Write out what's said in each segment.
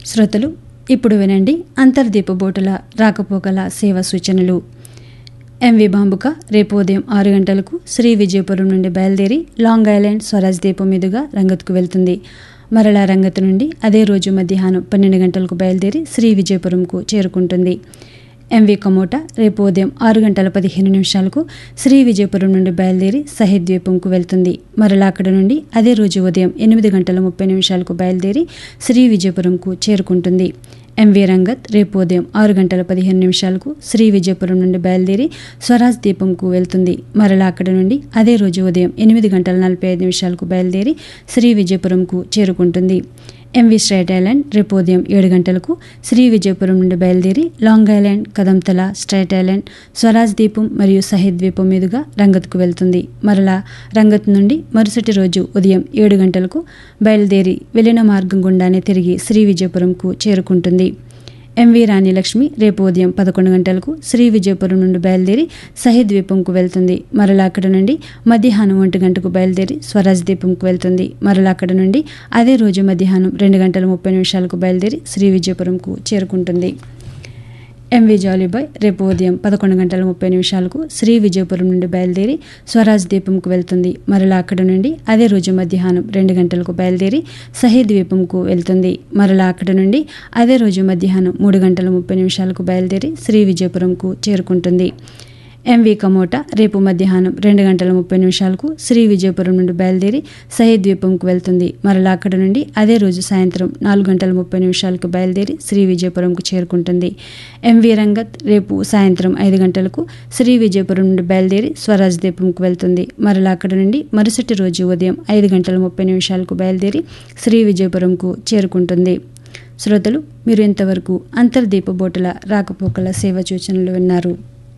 శ్రోతలు ఇప్పుడు వినండి అంతర్దీప బోటుల రాకపోకల సేవ సూచనలు ఎంవి బాంబుక రేపు ఉదయం ఆరు గంటలకు శ్రీ విజయపురం నుండి బయలుదేరి లాంగ్ ఐలాండ్ స్వరాజ్ దీపం మీదుగా రంగత్కు వెళ్తుంది మరలా రంగత్ నుండి అదే రోజు మధ్యాహ్నం పన్నెండు గంటలకు బయలుదేరి శ్రీ విజయపురంకు చేరుకుంటుంది ఎంవి కమోటా రేపు ఉదయం ఆరు గంటల పదిహేను నిమిషాలకు శ్రీ విజయపురం నుండి బయలుదేరి సహిద్ ద్వీపంకు వెళ్తుంది మరలా అక్కడ నుండి అదే రోజు ఉదయం ఎనిమిది గంటల ముప్పై నిమిషాలకు బయలుదేరి శ్రీ విజయపురంకు చేరుకుంటుంది ఎంవి రంగత్ రేపు ఉదయం ఆరు గంటల పదిహేను నిమిషాలకు శ్రీ విజయపురం నుండి బయలుదేరి స్వరాజ్ దీపంకు వెళ్తుంది మరలా అక్కడ నుండి అదే రోజు ఉదయం ఎనిమిది గంటల నలభై ఐదు నిమిషాలకు బయలుదేరి శ్రీ విజయపురంకు చేరుకుంటుంది ఎంవి స్ట్రైట్ ఐలాండ్ రేపు ఉదయం ఏడు గంటలకు శ్రీ విజయపురం నుండి బయలుదేరి long island Kadamtala strait island Swaraj ద్వీపం మరియు సహిద్ ద్వీపం మీదుగా రంగత్కు వెళ్తుంది మరలా రంగత్ నుండి మరుసటి రోజు ఉదయం ఏడు గంటలకు బయలుదేరి వెళ్ళిన మార్గం గుండానే తిరిగి శ్రీ విజయపురంకు చేరుకుంటుంది ఎంవి రాణి లక్ష్మి రేపు ఉదయం పదకొండు గంటలకు శ్రీ విజయపురం నుండి బయలుదేరి సహిద్ ద్వీపంకు వెళ్తుంది మరలా అక్కడ నుండి మధ్యాహ్నం ఒంటి గంటకు బయలుదేరి స్వరాజ్ ద్వీపంకు వెళ్తుంది మరలా అక్కడ నుండి అదే రోజు మధ్యాహ్నం రెండు గంటల ముప్పై నిమిషాలకు బయలుదేరి శ్రీ విజయపురంకు చేరుకుంటుంది ఎంవి జాలీబాయ్ రేపు ఉదయం పదకొండు గంటల ముప్పై నిమిషాలకు శ్రీ విజయపురం నుండి బయలుదేరి స్వరాజ్ ద్వీపంకు వెళ్తుంది మరలా అక్కడ నుండి అదే రోజు మధ్యాహ్నం రెండు గంటలకు బయలుదేరి సహీ ద్వీపంకు వెళ్తుంది మరలా అక్కడ నుండి అదే రోజు మధ్యాహ్నం మూడు గంటల ముప్పై నిమిషాలకు బయలుదేరి శ్రీ విజయపురంకు చేరుకుంటుంది ఎంవి కమోటా రేపు మధ్యాహ్నం రెండు గంటల ముప్పై నిమిషాలకు శ్రీ విజయపురం నుండి బయలుదేరి సహీద్ ద్వీపంకు వెళ్తుంది మరలా అక్కడ నుండి అదే రోజు సాయంత్రం నాలుగు గంటల ముప్పై నిమిషాలకు బయలుదేరి శ్రీ విజయపురంకు చేరుకుంటుంది ఎంవి రంగత్ రేపు సాయంత్రం ఐదు గంటలకు శ్రీ విజయపురం నుండి బయలుదేరి స్వరాజ్ ద్వీపంకు వెళ్తుంది మరలా అక్కడ నుండి మరుసటి రోజు ఉదయం ఐదు గంటల ముప్పై నిమిషాలకు బయలుదేరి శ్రీ విజయపురంకు చేరుకుంటుంది శ్రోతలు మీరు ఇంతవరకు అంతర్దీప బోటుల రాకపోకల సేవ సూచనలు విన్నారు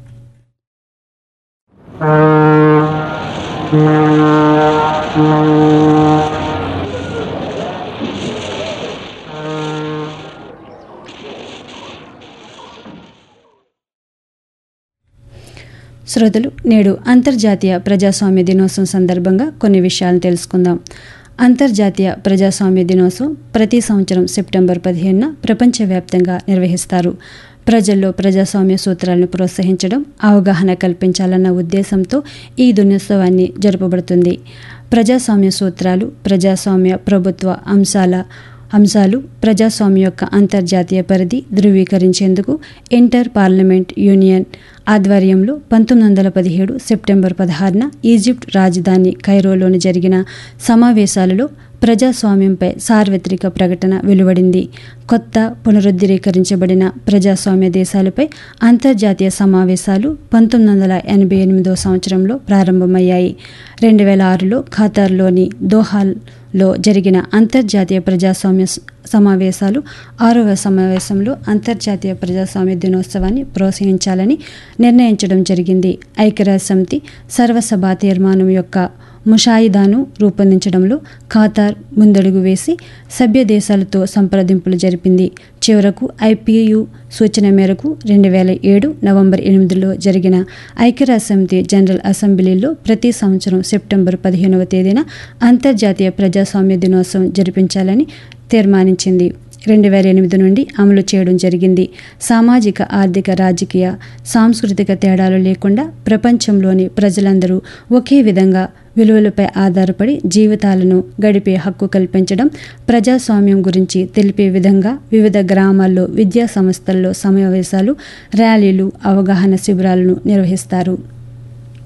శ్రోతలు నేడు అంతర్జాతీయ ప్రజాస్వామ్య దినోత్సవం సందర్భంగా కొన్ని విషయాలను తెలుసుకుందాం అంతర్జాతీయ ప్రజాస్వామ్య దినోత్సవం ప్రతి సంవత్సరం సెప్టెంబర్ పదిహేనున ప్రపంచవ్యాప్తంగా నిర్వహిస్తారు ప్రజల్లో ప్రజాస్వామ్య సూత్రాలను ప్రోత్సహించడం అవగాహన కల్పించాలన్న ఉద్దేశంతో ఈ దినోత్సవాన్ని జరపబడుతుంది ప్రజాస్వామ్య సూత్రాలు ప్రజాస్వామ్య ప్రభుత్వ అంశాల అంశాలు ప్రజాస్వామ్య యొక్క అంతర్జాతీయ పరిధి ధృవీకరించేందుకు ఇంటర్ పార్లమెంట్ యూనియన్ ఆధ్వర్యంలో పంతొమ్మిది వందల పదిహేడు సెప్టెంబర్ పదహారున ఈజిప్ట్ రాజధాని కైరోలోని జరిగిన సమావేశాలలో ప్రజాస్వామ్యంపై సార్వత్రిక ప్రకటన వెలువడింది కొత్త పునరుద్ధరీకరించబడిన ప్రజాస్వామ్య దేశాలపై అంతర్జాతీయ సమావేశాలు పంతొమ్మిది వందల ఎనభై ఎనిమిదో సంవత్సరంలో ప్రారంభమయ్యాయి రెండు వేల ఆరులో ఖతార్లోని దోహాల్లో జరిగిన అంతర్జాతీయ ప్రజాస్వామ్య సమావేశాలు ఆరవ సమావేశంలో అంతర్జాతీయ ప్రజాస్వామ్య దినోత్సవాన్ని ప్రోత్సహించాలని నిర్ణయించడం జరిగింది ఐక్యరాజ్య సమితి సర్వసభా తీర్మానం యొక్క ముషాయిదాను రూపొందించడంలో ఖాతార్ ముందడుగు వేసి సభ్య దేశాలతో సంప్రదింపులు జరిపింది చివరకు ఐపీయు సూచన మేరకు రెండు వేల ఏడు నవంబర్ ఎనిమిదిలో జరిగిన ఐక్యరాజ్య సమితి జనరల్ అసెంబ్లీలో ప్రతి సంవత్సరం సెప్టెంబర్ పదిహేనవ తేదీన అంతర్జాతీయ ప్రజాస్వామ్య దినోత్సవం జరిపించాలని తీర్మానించింది రెండు వేల ఎనిమిది నుండి అమలు చేయడం జరిగింది సామాజిక ఆర్థిక రాజకీయ సాంస్కృతిక తేడాలు లేకుండా ప్రపంచంలోని ప్రజలందరూ ఒకే విధంగా విలువలపై ఆధారపడి జీవితాలను గడిపే హక్కు కల్పించడం ప్రజాస్వామ్యం గురించి తెలిపే విధంగా వివిధ గ్రామాల్లో విద్యా సంస్థల్లో సమావేశాలు ర్యాలీలు అవగాహన శిబిరాలను నిర్వహిస్తారు